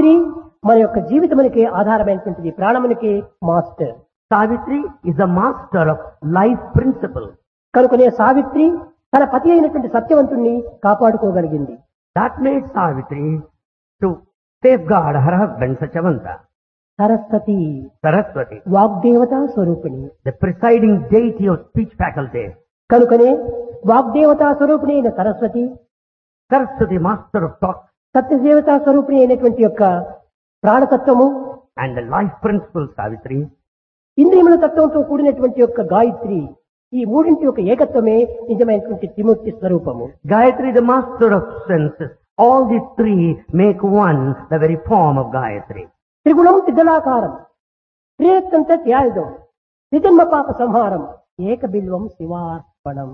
సావిత్రి మన యొక్క జీవితమునికి ఆధారమైనటువంటిది ప్రాణమునికి master Savitri is the master of life principle. కనుకనే సావిత్రి తన పతి అయినటువంటి సత్యవంతుణ్ణి కాపాడుకోగలిగింది That made Savitri to safeguard her husband Sachavanta, Saraswati Saraswati, వాగ్దేవతా స్వరూపిణి the presiding deity of speech faculty. కనుకనే వాగ్దేవతా స్వరూపిణి అయిన Saraswati Saraswati, master of thought సత్యదేవతా స్వరూపిణి అయినటువంటి యొక్క ప్రాణతత్వము and the life principle Savitri, ఇంద్రియముల తత్వంతో కూడినటువంటి యొక్క గాయత్రి ఈ మూడింటి యొక్క ఏకత్వమే నిజమైనటువంటి త్రిమూర్తి స్వరూపము Gayatri, the master of senses. All these three make one, the very form of Gayatri. త్రిగుణం త్రిదళాకారం త్రియత్తంత త్యాయుధం త్రిజన్మ పాప సంహారం ఏక బిల్వం శివార్పణం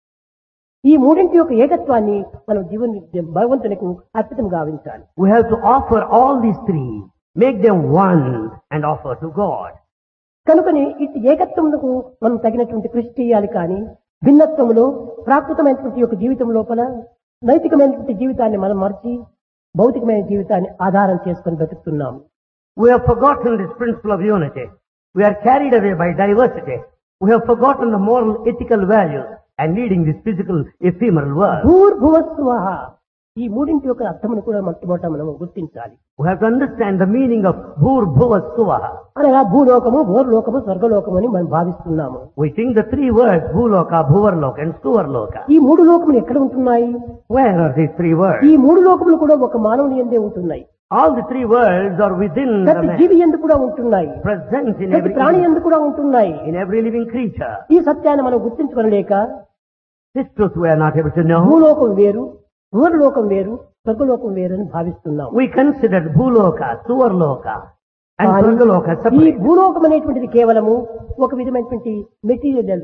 ఈ మూడింటి యొక్క ఏకత్వాన్ని మనం జీవన భగవంతునికి అర్పితం గావించాలి We have to offer all these three, make them one and offer to God. కనుకని ఇటు ఏకత్వములకు మనం తగినటువంటి కృషి చేయాలి కానీ భిన్నత్వములో ప్రాకృతమైనటువంటి యొక్క జీవితం లోపల నైతికమైనటువంటి జీవితాన్ని మనం మర్చి భౌతికమైన జీవితాన్ని ఆధారం చేసుకొని బతుకుతున్నాం We have forgotten this principle of unity. We are carried away by diversity. We have forgotten the moral, ethical values and leading this physical, ephemeral world. భూర్భువస్వహ ఈ మూడింటి యొక్క అర్థమును కూడా మొట్టమొదట మనం గుర్తించాలి We have to understand the meaning of Bhur Bhuva Suvaha. అనగా భూలోకము భూర్లోకము స్వర్గలోకము అని మనం భావిస్తున్నాము We think the three words Bhuloka, Bhuvarloka and Suvarloka. ఈ మూడు లోకములు ఎక్కడ ఉంటున్నాయి Where are these three words? ఈ మూడు లోకములు కూడా ఒక మానవుని ఎందే ఉంటున్నాయి All the three words are within the ప్రతి man, జీవి ఎందు కూడా ఉంటున్నాయి present in ప్రతి every, ప్రాణి ఎందు కూడా ఉంటున్నాయి in every living creature. ఈ సత్యాన్ని మనం గుర్తించుకోలేక This truth we are not able to know. భూలోకం వేరు భూరలోకం వేరు స్వర్గలోకం వేరు అని భావిస్తున్నాం We considered Bhuloka, Suvarloka and కానీ Swargaloka ఈ separate. భూలోకం అనేటువంటిది కేవలము ఒక విధమైనటువంటి material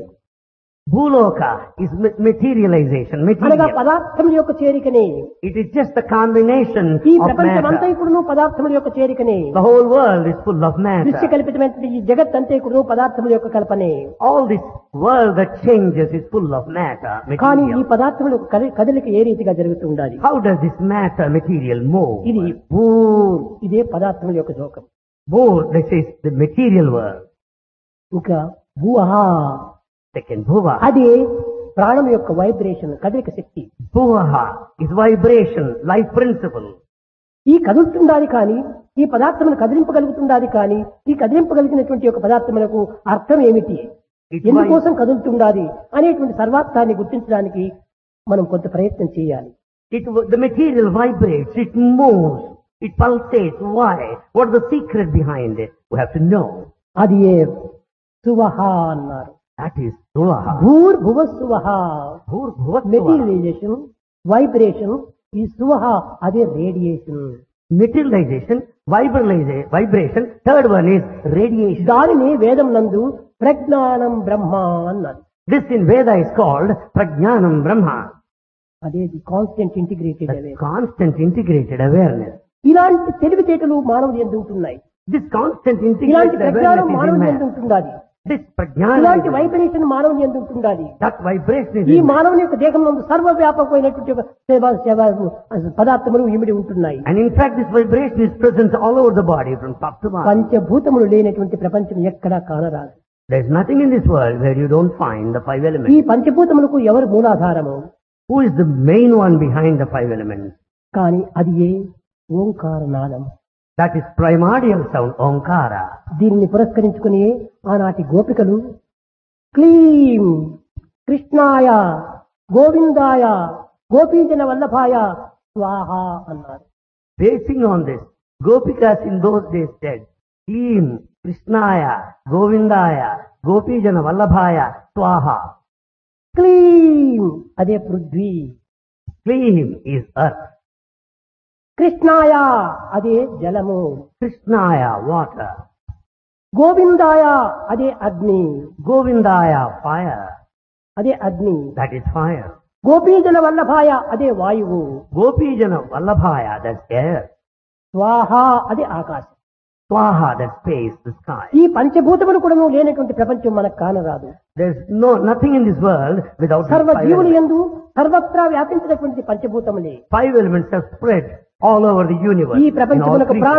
Bhuloka is ma- materialization, అనగా material. పదార్థముల యొక్క చేరికనే It is just the combination ఈ of ప్రపంచం అంతా matter. ఇప్పుడు పదార్థముల యొక్క చేరికనే The whole world is full of దృశ్య matter. కల్పితమైనటువంటి ఈ జగత్ అంతా ఇప్పుడు పదార్థముల యొక్క కల్పనే All this world that changes is full of matter, కానీ ఈ material. పదార్థముల యొక్క కదలి- కదలిక ఏ రీతిగా జరుగుతూ ఉండాలి How does this matter, material move? ఇది భూర్ ఇదే పదార్థముల యొక్క లోకం Both, this is the material world. ఇంకా భూహా Second, Bhuva. అది ప్రాణం యొక్క వైబ్రేషన్ కదలిక శక్తి Bhuvaha is vibration, life principle. ఈ కదులుతుండాలి కానీ ఈ పదార్థమును కదిలింపగలుగుతుండాలి కానీ ఈ కదిలింపగలిగినటువంటి యొక్క పదార్థములకు అర్థం ఏమిటి It's ఎందుకోసం కదులుతుండాలి అనేటువంటి సర్వార్థాన్ని గుర్తించడానికి మనం కొంత ప్రయత్నం చేయాలి It, the material vibrates, it moves, it pulsates. Why? What is the secret behind it? We have to know. అది ఏ సువహ అన్నారు That is Suvaha. భూర్ భువ సువహ Bhur Bhuva Suvaha. Materialization vibration ఈ సువహ అదే radiation Materialization, vibralization, vibration. Third one is radiation. దానిని వేదం నందు ప్రజ్ఞానం బ్రహ్మ అన్నారు This in Veda is called Prajnanam Brahma. అదే constant integrated The constant integrated awareness. ఇలాంటి తెలివితేటలు మానవులు ఎందు ఉంటున్నాయి This constant ఇలాంటి integrated ప్రజ్ఞానం awareness is in మానవుని ఎందు man. ఉంటుండాలి This prajnana ఇలాంటి is in man. వైబ్రేషన్ మానవుని ఎందు ఉంటుండాలి That vibration is ఈ in man. మానవుని యొక్క దేహం నందు సర్వవ్యాపకమైనటువంటి ఒక సేవ సేవ పదార్థములు ఇమిడి ఉంటున్నాయి And in fact, this vibration is present all over the body from top to bottom. పంచభూతములు లేనటువంటి ప్రపంచం ఎక్కడా కానరాదు There's nothing in this world where you don't find the five ఈ elements. పంచభూతములకు ఎవరు మూలాధారము Who is the main one behind the five elements? కానీ అది ఏ ఓంకార నాదం That is primordial sound, Omkara. దీనిని పురస్కరించుకుని ఆనాటి గోపికలు క్లీం కృష్ణాయ గోవిందాయ గోపీజన వల్లభాయ స్వాహ అన్నారు Basing on this, Gopikas in those days said, Klim, Krishnaya, Govindaya, Gopijana Vallabhaya, Swaha. క్లీం అదే పృథ్వీ Klim is earth. కృష్ణాయ అదే జలము Krishnaya, water. గోవిందాయ అదే అగ్ని Govindaya, fire. అదే అగ్ని That is fire. గోపీజన వల్లభాయ అదే వాయువు Gopijana Vallabhaya, that's air. స్వాహ అదే ఆకాశం Swaha, that's space, the sky. ఈ పంచభూతములు కూడా లేనటువంటి ప్రపంచం మనకు కానరాదు There's no nothing in this world without these సర్వ five జీవులు elements. ఎందు సర్వత్రా వ్యాపించినటువంటి పంచభూతములే Five elements have spread all over the universe. ఈ in all ప్రపంచములకు creatures.